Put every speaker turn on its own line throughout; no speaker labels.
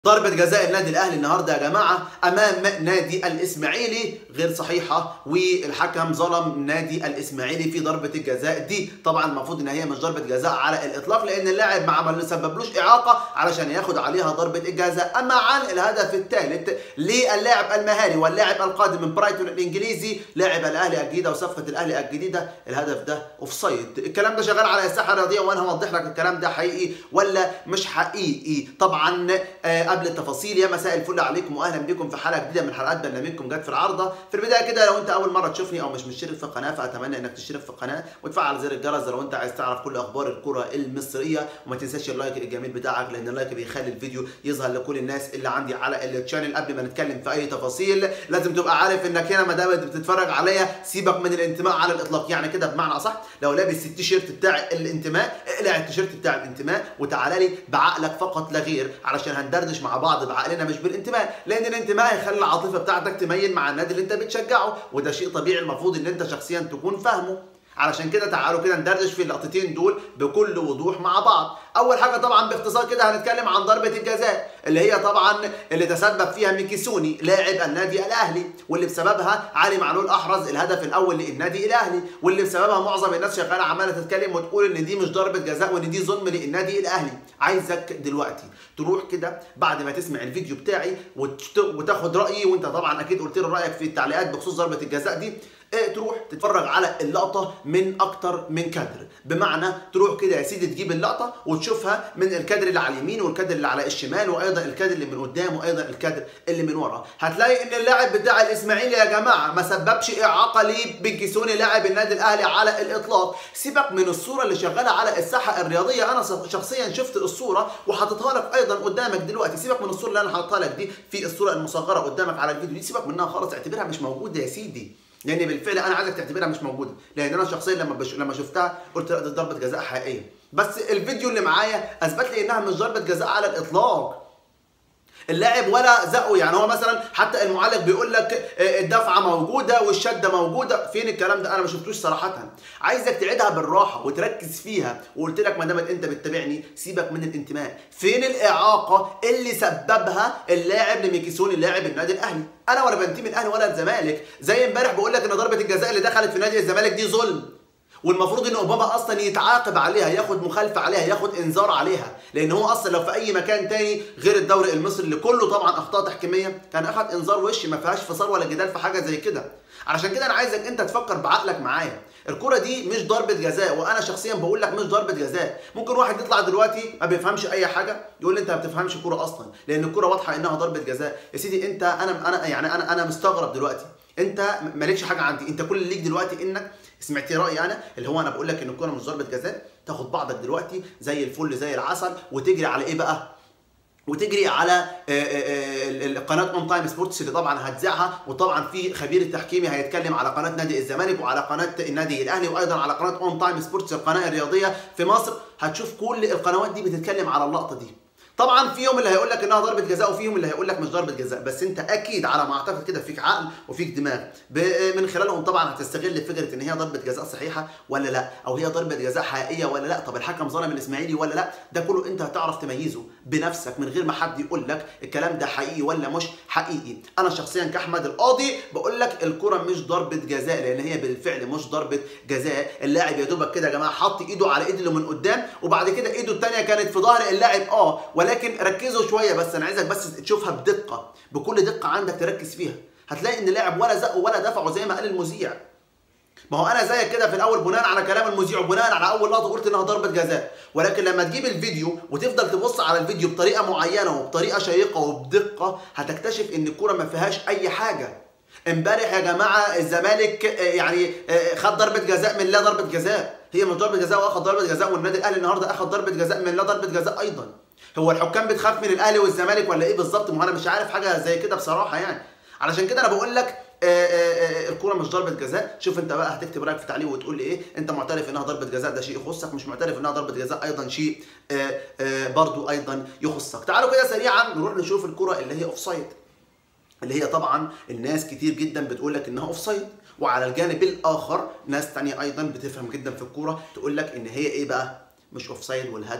ضربة جزاء النادي الاهلي النهارده يا جماعه امام نادي الاسماعيلي غير صحيحه والحكم ظلم نادي الاسماعيلي في ضربه الجزاء دي طبعا المفروض ان هي مش ضربه جزاء على الاطلاق لان اللاعب ما عمل سببلوش اعاقه علشان ياخد عليها ضربه الجزاء اما عن الهدف الثالث للاعب المهاري واللاعب القادم من برايتون الانجليزي لاعب الاهلي الجديده وصفقه الاهلي الجديده الهدف ده اوفسايد الكلام ده شغال على الساحه الرياضيه وانا هوضح لك الكلام ده حقيقي ولا مش حقيقي طبعا آه قبل التفاصيل يا مساء الفل عليكم واهلا بكم في حلقه جديده من حلقات برنامجكم جت في العارضه في البدايه كده لو انت اول مره تشوفني او مش مشترك في القناه فاتمنى انك تشترك في القناه وتفعل زر الجرس لو انت عايز تعرف كل اخبار الكره المصريه وما تنساش اللايك الجميل بتاعك لان اللايك بيخلي الفيديو يظهر لكل الناس اللي عندي على التشانل قبل ما نتكلم في اي تفاصيل لازم تبقى عارف انك هنا ما دام بتتفرج عليا سيبك من الانتماء على الاطلاق يعني كده بمعنى اصح لو لابس التيشيرت بتاع الانتماء اقلع التيشيرت بتاع الانتماء وتعالى لي بعقلك فقط لا غير علشان هندردش مع بعض بعقلنا مش بالانتماء لان الانتماء هيخلي العاطفه بتاعتك تميل مع النادي اللي انت بتشجعه وده شيء طبيعي المفروض ان انت شخصيا تكون فاهمه علشان كده تعالوا كده ندردش في اللقطتين دول بكل وضوح مع بعض اول حاجه طبعا باختصار كده هنتكلم عن ضربه الجزاء اللي هي طبعا اللي تسبب فيها ميكيسوني لاعب النادي الاهلي واللي بسببها علي معلول احرز الهدف الاول للنادي الاهلي واللي بسببها معظم الناس شغاله عماله تتكلم وتقول ان دي مش ضربه جزاء وان دي ظلم للنادي الاهلي عايزك دلوقتي تروح كده بعد ما تسمع الفيديو بتاعي وتاخد رايي وانت طبعا اكيد قلت لي رايك في التعليقات بخصوص ضربه الجزاء دي ايه تروح تتفرج على اللقطه من اكتر من كادر بمعنى تروح كده يا سيدي تجيب اللقطه وتشوفها من الكادر اللي على اليمين والكادر اللي على الشمال وايضا الكادر اللي من قدام وايضا الكادر اللي من ورا هتلاقي ان اللاعب بتاع الاسماعيلي يا جماعه ما سببش اعاقه لبنكيسوني لاعب النادي الاهلي على الاطلاق سيبك من الصوره اللي شغاله على الساحه الرياضيه انا شخصيا شفت الصوره وحاططها لك ايضا قدامك دلوقتي سيبك من الصوره اللي انا حاططها لك دي في الصوره المصغره قدامك على الفيديو دي سيبك منها خالص اعتبرها مش موجوده يا سيدي لان يعني بالفعل انا عايزك تعتبرها مش موجوده لان انا شخصيا لما بش... لما شفتها قلت لا دي ضربه جزاء حقيقيه بس الفيديو اللي معايا اثبت لي انها مش ضربه جزاء على الاطلاق اللاعب ولا زقه يعني هو مثلا حتى المعلق بيقول لك الدفعه موجوده والشده موجوده فين الكلام ده انا ما شفتوش صراحه عايزك تعيدها بالراحه وتركز فيها وقلت لك ما دامت انت بتتابعني سيبك من الانتماء فين الاعاقه اللي سببها اللاعب لميكيسوني لاعب النادي الاهلي انا ولا بنتمي الاهلي ولا الزمالك زي امبارح بقول لك ان ضربه الجزاء اللي دخلت في نادي الزمالك دي ظلم والمفروض ان اوباما اصلا يتعاقب عليها ياخد مخالفه عليها ياخد انذار عليها لان هو اصلا لو في اي مكان تاني غير الدوري المصري اللي كله طبعا اخطاء تحكيميه كان اخد انذار وش ما فيهاش فصال ولا جدال في حاجه زي كده علشان كده انا عايزك انت تفكر بعقلك معايا الكرة دي مش ضربة جزاء وانا شخصيا بقول لك مش ضربة جزاء ممكن واحد يطلع دلوقتي ما بيفهمش اي حاجة يقول لي انت ما بتفهمش كرة اصلا لان الكرة واضحة انها ضربة جزاء يا سيدي انت انا انا يعني انا انا مستغرب دلوقتي انت مالكش حاجة عندي انت كل اللي ليك دلوقتي انك سمعت رايي انا اللي هو انا بقول لك ان الكوره مش ضربه جزاء تاخد بعضك دلوقتي زي الفل زي العسل وتجري على ايه بقى وتجري على قناه اون تايم سبورتس اللي طبعا هتذاعها وطبعا في خبير التحكيمي هيتكلم على قناه نادي الزمالك وعلى قناه النادي الاهلي وايضا على قناه اون تايم سبورتس القناه الرياضيه في مصر هتشوف كل القنوات دي بتتكلم على اللقطه دي طبعا فيهم اللي هيقول لك انها ضربه جزاء وفيهم اللي هيقول لك مش ضربه جزاء بس انت اكيد على ما اعتقد كده فيك عقل وفيك دماغ من خلالهم طبعا هتستغل فكره ان هي ضربه جزاء صحيحه ولا لا او هي ضربه جزاء حقيقيه ولا لا طب الحكم ظلم الاسماعيلي ولا لا ده كله انت هتعرف تميزه بنفسك من غير ما حد يقول لك الكلام ده حقيقي ولا مش حقيقي انا شخصيا كاحمد القاضي بقول لك الكره مش ضربه جزاء لان هي بالفعل مش ضربه جزاء اللاعب يا دوبك كده يا جماعه حط ايده على ايد اللي من قدام وبعد كده ايده الثانيه كانت في ظهر اللاعب اه ولكن ركزوا شويه بس انا عايزك بس تشوفها بدقه بكل دقه عندك تركز فيها هتلاقي ان اللاعب ولا زقه ولا دفعه زي ما قال المذيع ما هو انا زيك كده في الاول بناء على كلام المذيع وبناء على اول لقطه قلت انها ضربه جزاء ولكن لما تجيب الفيديو وتفضل تبص على الفيديو بطريقه معينه وبطريقه شيقه وبدقه هتكتشف ان الكوره ما فيهاش اي حاجه امبارح يا جماعه الزمالك يعني خد ضربه جزاء من لا ضربه جزاء هي مش ضربه جزاء واخد ضربه جزاء والنادي الاهلي النهارده اخد ضربه جزاء من لا ضربه جزاء ايضا هو الحكام بتخاف من الاهلي والزمالك ولا ايه بالظبط ما انا مش عارف حاجه زي كده بصراحه يعني علشان كده انا بقول لك الكوره مش ضربه جزاء شوف انت بقى هتكتب رايك في تعليق وتقول لي ايه انت معترف انها ضربه جزاء ده شيء يخصك مش معترف انها ضربه جزاء ايضا شيء برضو ايضا يخصك تعالوا كده سريعا نروح نشوف الكوره اللي هي اوفسايد اللي هي طبعا الناس كتير جدا بتقول لك انها اوفسايد وعلى الجانب الاخر ناس تانية ايضا بتفهم جدا في الكوره تقول لك ان هي ايه بقى مش اوفسايد والهدف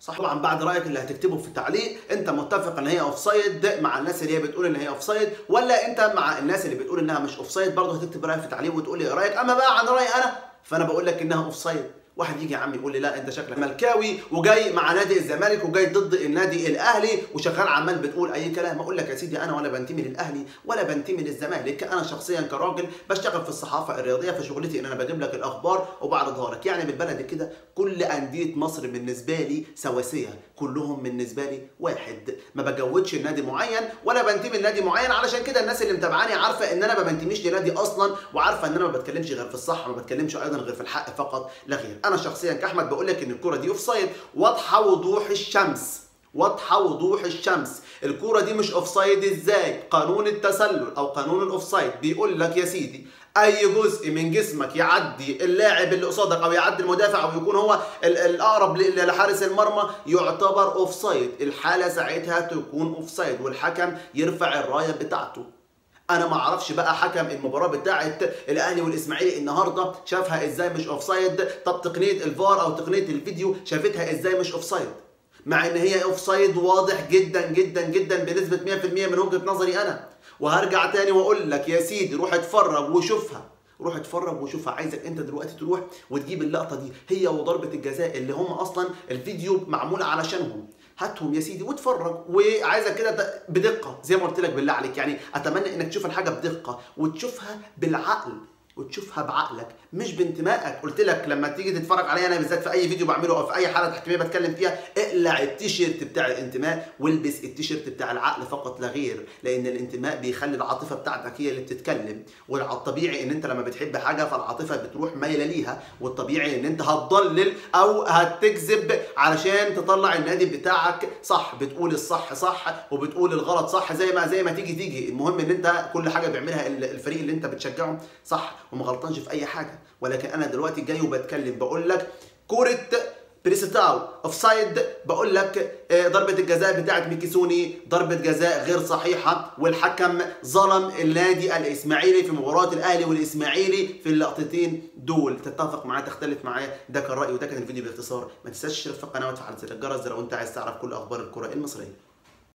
صح طبعا بعد رايك اللي هتكتبه في التعليق انت متفق ان هي اوف سايد مع الناس اللي هي بتقول ان هي اوف سايد ولا انت مع الناس اللي بتقول انها مش اوف سايد برضه هتكتب رايك في التعليق وتقول لي رايك اما بقى عن رايي انا فانا بقول لك انها اوف سايد واحد يجي يا عم يقول لي لا انت شكلك ملكاوي وجاي مع نادي الزمالك وجاي ضد النادي الاهلي وشغال عمال بتقول اي كلام اقول لك يا سيدي انا ولا بنتمي للاهلي ولا بنتمي للزمالك انا شخصيا كراجل بشتغل في الصحافه الرياضيه في شغلتي ان انا بجيب لك الاخبار وبعرضها لك يعني بالبلد كده كل انديه مصر بالنسبه لي سواسيه كلهم بالنسبه لي واحد ما بجودش لنادي معين ولا بنتمي لنادي معين علشان كده الناس اللي متابعاني عارفه ان انا ما بنتميش لنادي اصلا وعارفه ان انا ما بتكلمش غير في الصح ما بتكلمش ايضا غير في الحق فقط لا غير انا شخصيا كاحمد بقول لك ان الكره دي اوف سايد واضحه وضوح الشمس واضحه وضوح الشمس الكوره دي مش اوف سايد ازاي قانون التسلل او قانون الاوف سايد بيقول لك يا سيدي اي جزء من جسمك يعدي اللاعب اللي قصادك او يعدي المدافع او يكون هو الاقرب لحارس المرمى يعتبر اوف سايد الحاله ساعتها تكون اوف سايد والحكم يرفع الرايه بتاعته انا ما اعرفش بقى حكم المباراه بتاعه الاهلي والاسماعيلي النهارده شافها ازاي مش اوف سايد طب تقنيه الفار او تقنيه الفيديو شافتها ازاي مش اوف سايد مع ان هي اوف سايد واضح جدا جدا جدا بنسبه 100% من وجهه نظري انا وهرجع تاني واقول لك يا سيدي روح اتفرج وشوفها روح اتفرج وشوفها عايزك انت دلوقتي تروح وتجيب اللقطه دي هي وضربه الجزاء اللي هم اصلا الفيديو معمول علشانهم هاتهم يا سيدي واتفرج وعايزك كده بدقه زي ما قلت لك بالله عليك يعني اتمنى انك تشوف الحاجه بدقه وتشوفها بالعقل وتشوفها بعقلك مش بانتمائك قلت لك لما تيجي تتفرج عليا انا بالذات في اي فيديو بعمله او في اي حاله تحكيميه بتكلم فيها اقلع التيشيرت بتاع الانتماء والبس التيشيرت بتاع العقل فقط لا غير لان الانتماء بيخلي العاطفه بتاعتك هي اللي بتتكلم والطبيعي ان انت لما بتحب حاجه فالعاطفه بتروح مايله ليها والطبيعي ان انت هتضلل او هتكذب علشان تطلع النادي بتاعك صح بتقول الصح صح وبتقول الغلط صح زي ما زي ما تيجي تيجي المهم ان انت كل حاجه بيعملها الفريق اللي انت بتشجعه صح وما غلطانش في اي حاجه ولكن انا دلوقتي جاي وبتكلم بقول لك كوره بريستاو اوف سايد بقول لك ضربه الجزاء بتاعه ميكيسوني ضربه جزاء غير صحيحه والحكم ظلم النادي الاسماعيلي في مباراه الاهلي والاسماعيلي في اللقطتين دول تتفق معايا تختلف معايا ده كان رايي وده كان الفيديو باختصار ما تنساش تشترك في القناه وتفعل زر الجرس لو انت عايز تعرف كل اخبار الكره المصريه